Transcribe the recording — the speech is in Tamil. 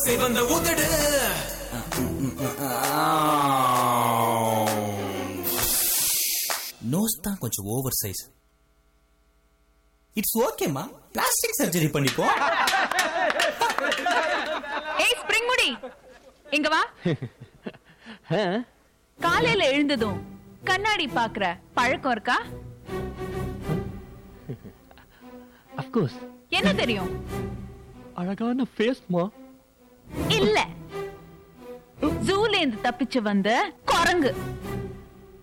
சிவந்த உதடு நோஸ் தான் கொஞ்சம் ஓவர் சைஸ் இட்ஸ் ஓகேமா பிளாஸ்டிக் சர்ஜரி பண்ணிப்போம் ஏய் ஸ்ப்ரிங் முடி இங்க வா காலையில எழுந்ததும் கண்ணாடி பாக்குற பழக்கம் இருக்கா அப்கோர்ஸ் என்ன தெரியும் அழகான ஃபேஸ்மா இல்ல ஜூல இருந்து தப்பிச்சு வந்த குரங்கு